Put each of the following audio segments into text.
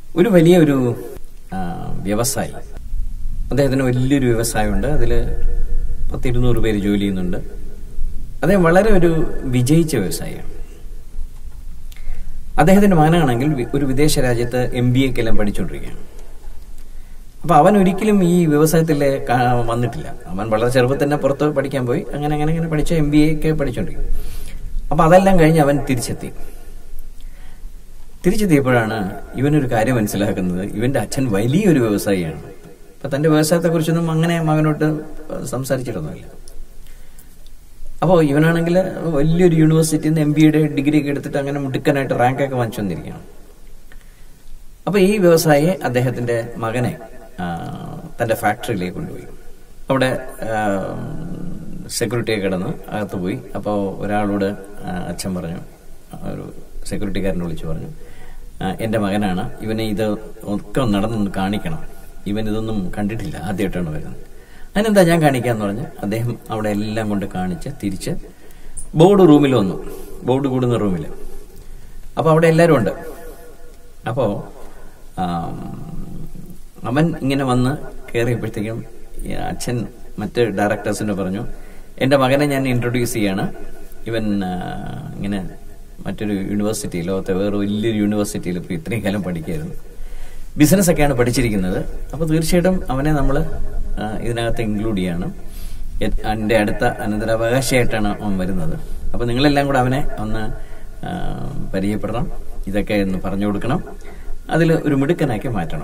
ഒരു വലിയ ഒരു ആ, വ്യവസായി അദ്ദേഹത്തിന് വലിയൊരു വ്യവസായമുണ്ട് അതിൽ പത്തിരുന്നൂറ് പേര് ജോലി ചെയ്യുന്നുണ്ട് അദ്ദേഹം വളരെ ഒരു വിജയിച്ച വ്യവസായിയാണ് അദ്ദേഹത്തിന്റെ മകനാണെങ്കിൽ വി- ഒരു വിദേശ രാജ്യത്ത് എം ബി എക്കെല്ലാം പഠിച്ചുകൊണ്ടിരിക്കുകയാണ് അപ്പൊ അവൻ ഒരിക്കലും ഈ വ്യവസായത്തിൽ വന്നിട്ടില്ല അവൻ വളരെ ചെറുപ്പത്തിൽ തന്നെ പുറത്ത് പഠിക്കാൻ പോയി അങ്ങനെ അങ്ങനെ അങ്ങനെ പഠിച്ച എം ബി എ ഒക്കെ പഠിച്ചുകൊണ്ടിരിക്കും അപ്പൊ അതെല്ലാം കഴിഞ്ഞ് അവൻ തിരിച്ചെത്തി തിരിച്ചെത്തിയപ്പോഴാണ് ഇവനൊരു കാര്യം മനസ്സിലാക്കുന്നത് ഇവന്റെ അച്ഛൻ വലിയൊരു വ്യവസായിയാണ് അപ്പൊ തന്റെ വ്യവസായത്തെക്കുറിച്ചൊന്നും അങ്ങനെ മകനോട്ട് സംസാരിച്ചിട്ടൊന്നുമില്ല അപ്പോൾ ഇവനാണെങ്കിൽ വലിയൊരു യൂണിവേഴ്സിറ്റിയിൽ നിന്ന് എം ബിയുടെ ഡിഗ്രി ഒക്കെ എടുത്തിട്ട് അങ്ങനെ മുടുക്കനായിട്ട് റാങ്കൊക്കെ വാങ്ങിച്ചു വന്നിരിക്കുകയാണ് അപ്പൊ ഈ വ്യവസായി അദ്ദേഹത്തിന്റെ മകനെ ആ, തന്റെ ഫാക്ടറിയിലേക്ക് കൊണ്ടുപോയി അവിടെ സെക്യൂരിറ്റിയെ കിടന്ന് അകത്ത് പോയി അപ്പോൾ ഒരാളോട് ആ, അച്ഛൻ പറഞ്ഞു ആ, ഒരു സെക്യൂരിറ്റിക്കാരനെ വിളിച്ചു പറഞ്ഞു ആ, എന്റെ മകനാണ് ഇവനെ ഇത് ഒക്കെ നടന്നൊന്ന് കാണിക്കണം ഇവൻ ഇതൊന്നും കണ്ടിട്ടില്ല ആദ്യമായിട്ടാണ് വരുന്നത് അതിനെന്താ ഞാൻ കാണിക്കാന്ന് പറഞ്ഞ് അദ്ദേഹം അവിടെ എല്ലാം കൊണ്ട് കാണിച്ച് തിരിച്ച് ബോർഡ് റൂമിൽ വന്നു ബോർഡ് കൂടുന്ന റൂമിൽ അപ്പൊ അവിടെ എല്ലാവരും ഉണ്ട് അപ്പോ ആം, അവൻ ഇങ്ങനെ വന്ന് കയറിയപ്പോഴത്തേക്കും ഈ അച്ഛൻ മറ്റ് ഡയറക്ടേഴ്സിന് പറഞ്ഞു എന്റെ മകനെ ഞാൻ ഇൻട്രൊഡ്യൂസ് ചെയ്യാണ് ഇവൻ ആ, ഇങ്ങനെ മറ്റൊരു യൂണിവേഴ്സിറ്റി ലോകത്തെ വേറെ വലിയൊരു യൂണിവേഴ്സിറ്റിയിൽ ഇപ്പോൾ ഇത്രയും കാലം പഠിക്കായിരുന്നു ബിസിനസ് ഒക്കെയാണ് പഠിച്ചിരിക്കുന്നത് അപ്പോൾ തീർച്ചയായിട്ടും അവനെ നമ്മൾ ഇതിനകത്ത് ഇൻക്ലൂഡ് ചെയ്യണം എ- എൻ്റെ അടുത്ത അനന്തരാവകാശിയായിട്ടാണ് അവൻ വരുന്നത് അപ്പോൾ നിങ്ങളെല്ലാം കൂടെ അവനെ ഒന്ന് ആ, പരിചയപ്പെടണം ഇതൊക്കെ ഒന്ന് പറഞ്ഞു കൊടുക്കണം അതിൽ ഒരു മിടുക്കനാക്കി മാറ്റണം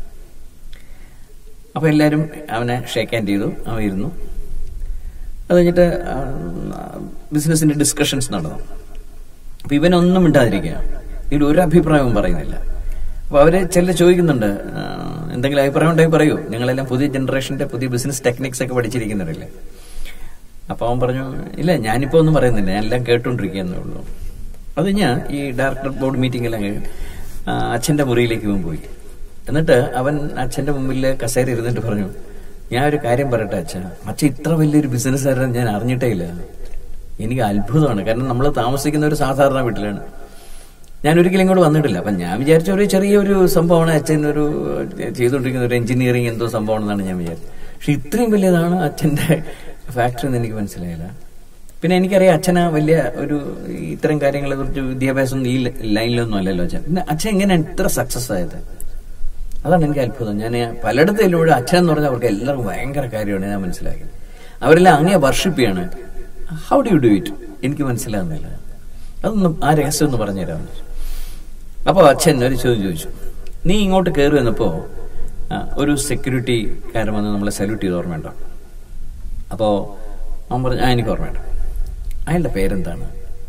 അപ്പൊ എല്ലാവരും അവനെ ഷേക്ക് ഹാൻഡ് ചെയ്തു അവൻ ഇരുന്നു അത് കഴിഞ്ഞിട്ട് ബിസിനസിന്റെ ഡിസ്കഷൻസ് നടന്നു അപ്പൊ ഇവനൊന്നും മിണ്ടാതിരിക്കുക ഇതിൽ ഒരു അഭിപ്രായവും പറയുന്നില്ല അപ്പൊ അവര് ചിലർ ചോദിക്കുന്നുണ്ട് ആ, എന്തെങ്കിലും അഭിപ്രായം ഉണ്ടെങ്കിൽ പറയൂ നിങ്ങളെല്ലാം പുതിയ ജനറേഷന്റെ പുതിയ ബിസിനസ് ടെക്നിക്സ് ഒക്കെ പഠിച്ചിരിക്കുന്നവരല്ലേ അപ്പൊ അവൻ പറഞ്ഞു ഇല്ല ഞാനിപ്പോ ഒന്നും പറയുന്നില്ല ഞാൻ എല്ലാം കേട്ടോണ്ടിരിക്കുകയെന്നേ ഉള്ളൂ അത് ഞാൻ ഈ ഡയറക്ടർ ബോർഡ് മീറ്റിംഗ് എല്ലാം കഴിഞ്ഞ് ആ, അച്ഛന്റെ മുറിയിലേക്ക് ഇവൻ പോയി എന്നിട്ട് അവൻ അച്ഛന്റെ മുമ്പിൽ കസേര ഇരുന്നിട്ട് പറഞ്ഞു ഞാൻ ഒരു കാര്യം പറയട്ടെ അച്ഛ അച്ഛൻ ഇത്ര വലിയൊരു ബിസിനസ്സുകാരൻ ഞാൻ അറിഞ്ഞിട്ടേ ഇല്ല എനിക്ക് അത്ഭുതമാണ് കാരണം നമ്മൾ താമസിക്കുന്ന ഒരു സാധാരണ വീട്ടിലാണ് ഞാൻ ഒരിക്കലും ഇങ്ങോട്ട് വന്നിട്ടില്ല അപ്പൊ ഞാൻ വിചാരിച്ച ഒരു ചെറിയൊരു സംഭവമാണ് അച്ഛൻ ഒരു ചെയ്തുകൊണ്ടിരിക്കുന്ന ഒരു എഞ്ചിനീയറിംഗ് എന്തോ സംഭവമാണെന്നാണ് ഞാൻ വിചാരിച്ചത് പക്ഷെ ഇത്രയും വലിയതാണ് അച്ഛന്റെ ഫാക്ടറി എന്ന് എനിക്ക് മനസ്സിലായില്ല പിന്നെ എനിക്കറിയാം അച്ഛന് വലിയ ഒരു ഇത്തരം കാര്യങ്ങളെ കുറിച്ച് വിദ്യാഭ്യാസം ഈ ലൈനിലൊന്നും അല്ലല്ലോ അച്ഛൻ പിന്നെ അച്ഛൻ എങ്ങനെയാണ് ഇത്ര സക്സസ് ആയത് അതാണ് എനിക്ക് അത്ഭുതം ഞാൻ പലയിടത്തും ഇതിലൂടെ അച്ഛൻ എന്ന് പറഞ്ഞാൽ അവർക്ക് എല്ലാവർക്കും ഭയങ്കര കാര്യമാണ് ഞാൻ മനസ്സിലാക്കി അവരെല്ലാം അങ്ങേ വർഷിപ്പിയാണ് how do you do it എനിക്ക് മനസ്സിലാകുന്നില്ല അതൊന്നും ആ രഹസ്യം ഒന്ന് പറഞ്ഞുതരാം അപ്പോൾ അച്ഛൻ ഒരു ചോദ്യം ചോദിച്ചു നീ ഇങ്ങോട്ട് കയറി വന്നപ്പോ ആ, ഒരു സെക്യൂരിറ്റിക്കാരൻ വന്ന് നമ്മളെ സല്യൂട്ട് ചെയ്ത് ഓർമ്മയുണ്ടോ അപ്പോ അവൻ പറഞ്ഞു ആ എനിക്ക് ഓർമ്മയുണ്ട് അയാളുടെ പേരെന്താണ്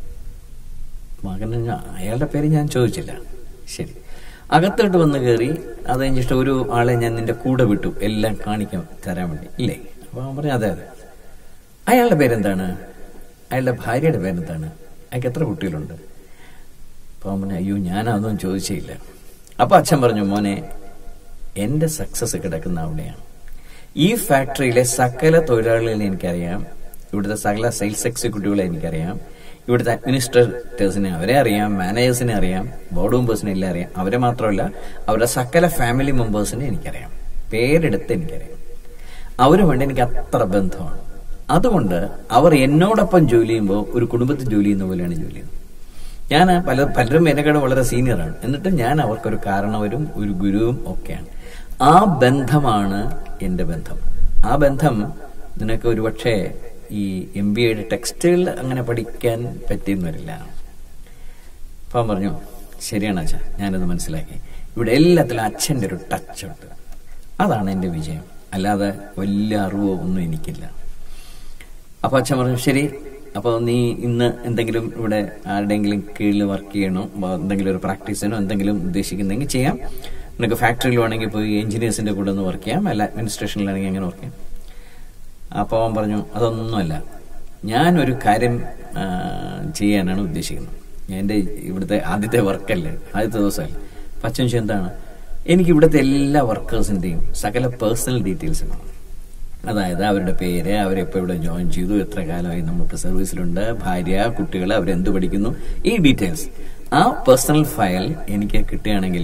മകന് ഞാൻ- അയാളുടെ പേര് ഞാൻ ചോദിച്ചില്ല ശരി അകത്തോട്ട് വന്ന് കയറി അത് കഴിഞ്ഞിട്ട് ഒരു ആളെ ഞാൻ നിന്റെ കൂടെ വിട്ടു എല്ലാം കാണിക്കാൻ തരാൻ വേണ്ടി ഇല്ലേ അപ്പൊ അവൻ പറഞ്ഞു അതെ അതെ അയാളുടെ പേരെന്താണ് അയാളുടെ ഭാര്യയുടെ പേരെന്താണ് അയാൾക്ക് എത്ര കുട്ടികളുണ്ട് അപ്പൊ അവൻ പറഞ്ഞു അയ്യോ ഞാൻ അതൊന്നും ചോദിച്ചില്ല അപ്പൊ അച്ഛൻ പറഞ്ഞു മോനെ എന്റെ സക്സസ് കിടക്കുന്ന അവിടെയാണ് ഈ ഫാക്ടറിയിലെ സകല തൊഴിലാളികളെ എനിക്കറിയാം ഇവിടുത്തെ സകല സെയിൽസ് എക്സിക്യൂട്ടീവുകളെ എനിക്കറിയാം ഇവിടുത്തെ അഡ്മിനിസ്ട്രേറ്റേഴ്സിനെ അവരെ അറിയാം മാനേജേഴ്സിനെ അറിയാം ബോർഡ് മെമ്പേഴ്സിനെ എല്ലാം അറിയാം അവരെ മാത്രമല്ല അവരുടെ സകല ഫാമിലി മെമ്പേഴ്സിനെ എനിക്കറിയാം പേരെടുത്ത് എനിക്കറിയാം അവരുമായിട്ട് എനിക്ക് അത്ര ബന്ധമാണ് അതുകൊണ്ട് അവർ എന്നോടൊപ്പം ജോലി ചെയ്യുമ്പോൾ ഒരു കുടുംബത്തിൽ ജോലി ചെയ്യുന്ന പോലെയാണ് ജോലി ചെയ്യുന്നത് ഞാൻ പല പലരും എന്നെക്കാളും വളരെ സീനിയറാണ് എന്നിട്ട് ഞാൻ അവർക്കൊരു കാരണവരും ഒരു ഗുരുവും ഒക്കെയാണ് ആ ബന്ധമാണ് എന്റെ ബന്ധം ആ ബന്ധം നിനക്ക് ഒരുപക്ഷെ ഈ എം ബി എയുടെ ടെക്സ്റ്റൈൽ അങ്ങനെ പഠിക്കാൻ പറ്റിയെന്ന് വരില്ല അപ്പൊ അവൻ പറഞ്ഞു ശരിയാണ് അച്ഛ ഞാനത് മനസ്സിലാക്കി ഇവിടെ എല്ലാത്തിലും അച്ഛന്റെ ഒരു ടച്ച് ഉണ്ട് അതാണ് എന്റെ വിജയം അല്ലാതെ വലിയ അറിവോ ഒന്നും എനിക്കില്ല അപ്പൊ അച്ഛൻ പറഞ്ഞു ശരി അപ്പൊ നീ ഇന്ന് എന്തെങ്കിലും ഇവിടെ ആരുടെയെങ്കിലും കീഴിൽ വർക്ക് ചെയ്യണോ വ- എന്തെങ്കിലും ഒരു പ്രാക്ടീസിനോ എന്തെങ്കിലും ഉദ്ദേശിക്കുന്നെങ്കിൽ ചെയ്യാം നിനക്ക് ഫാക്ടറിയിൽ വേണമെങ്കിൽ പോയി എഞ്ചിനീയേഴ്സിന്റെ കൂടെ ഒന്ന് വർക്ക് ചെയ്യാം അല്ല അഡ്മിനിസ്ട്രേഷനിലാണെങ്കിൽ അങ്ങനെ വർക്ക് ചെയ്യാം അപ്പോൾ അവൻ പറഞ്ഞു അതൊന്നുമല്ല ഞാനൊരു കാര്യം ആ, ചെയ്യാനാണ് ഉദ്ദേശിക്കുന്നത് എൻ്റെ ഇവിടുത്തെ ആദ്യത്തെ വർക്കല്ലേ ആദ്യത്തെ ദിവസമല്ലേ അപ്പം അച്ഛൻ ചോദിച്ചു എന്താണ് എനിക്ക് ഇവിടുത്തെ എല്ലാ വർക്കേഴ്സിൻ്റെയും സകല പേഴ്സണൽ ഡീറ്റെയിൽസ് വേണം അതായത് അവരുടെ പേര് അവരെപ്പോൾ ഇവിടെ ജോയിൻ ചെയ്തു എത്ര കാലമായി നമുക്ക് സർവീസിലുണ്ട് ഭാര്യ കുട്ടികൾ അവരെന്ത് പഠിക്കുന്നു ഈ ഡീറ്റെയിൽസ് ആ പേഴ്സണൽ ഫയൽ എനിക്ക് കിട്ടുകയാണെങ്കിൽ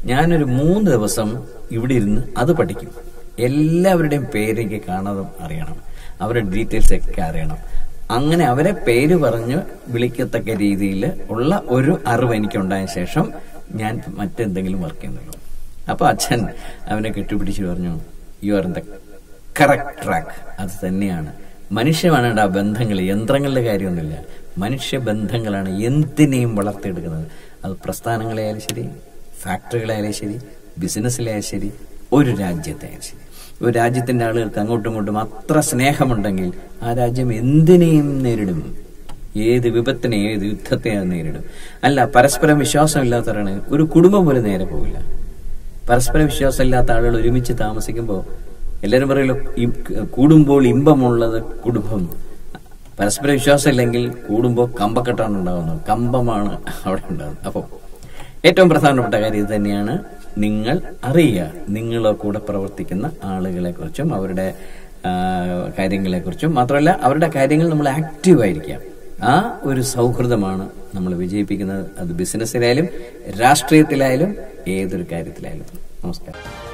ഞാനൊരു മൂന്ന് ദിവസം ഇവിടെ ഇരുന്ന് അത് പഠിക്കും എല്ലാവരുടെയും പേര് എനിക്ക് കാണാതെ അറിയണം അവരുടെ ഡീറ്റെയിൽസ് ഒക്കെ അറിയണം അങ്ങനെ അവരെ പേര് പറഞ്ഞ് വിളിക്കത്തക്ക രീതിയിൽ ഉള്ള ഒരു അറിവ് എനിക്കുണ്ടായ ശേഷം ഞാൻ മറ്റെന്തെങ്കിലും വർക്ക് ചെയ്യുന്നുള്ളൂ അപ്പൊ അച്ഛൻ അവനെ കെട്ടിപ്പിടിച്ച് പറഞ്ഞു you are in the correct track അത് തന്നെയാണ് മനുഷ്യമാണ് ആ ബന്ധങ്ങൾ യന്ത്രങ്ങളുടെ കാര്യമൊന്നുമില്ല മനുഷ്യ ബന്ധങ്ങളാണ് എന്തിനേയും വളർത്തിയെടുക്കുന്നത് അത് പ്രസ്ഥാനങ്ങളായാലും ശരി ഫാക്ടറികളായാലും ശരി ബിസിനസ്സിലായാലും ശരി ഒരു രാജ്യത്തായാലും ശരി ഒരു രാജ്യത്തിന്റെ ആളുകൾക്ക് അങ്ങോട്ടും ഇങ്ങോട്ടും അത്ര സ്നേഹമുണ്ടെങ്കിൽ ആ രാജ്യം എന്തിനേയും നേരിടും ഏത് വിപത്തിനെ ഏത് യുദ്ധത്തെ അത് നേരിടും അല്ല പരസ്പരം വിശ്വാസമില്ലാത്തവരാണ് ഒരു കുടുംബം പോലും നേരെ പോകില്ല പരസ്പര വിശ്വാസമില്ലാത്ത ആളുകൾ ഒരുമിച്ച് താമസിക്കുമ്പോൾ എല്ലാവരും പറയല്ലോ ഈ കൂടുമ്പോൾ ഇമ്പമുള്ളത് കുടുംബം പരസ്പര വിശ്വാസമില്ലെങ്കിൽ കൂടുമ്പോൾ കമ്പക്കെട്ടാണ് ഉണ്ടാകുന്നത് കമ്പമാണ് അവിടെ ഉണ്ടാകുന്നത് അപ്പോൾ ഏറ്റവും പ്രധാനപ്പെട്ട കാര്യം ഇത് തന്നെയാണ് നിങ്ങൾ അറിയുക നിങ്ങളെ കൂടെ പ്രവർത്തിക്കുന്ന ആളുകളെ കുറിച്ചും അവരുടെ ആ, കാര്യങ്ങളെക്കുറിച്ചും മാത്രമല്ല അവരുടെ കാര്യങ്ങൾ നമ്മൾ ആക്റ്റീവ് ആയിരിക്കാം ആ ഒരു സൗഹൃദമാണ് നമ്മൾ വിജയിപ്പിക്കുന്നത് അത് ബിസിനസ്സിലായാലും രാഷ്ട്രീയത്തിലായാലും ഏതൊരു കാര്യത്തിലായാലും നമസ്കാരം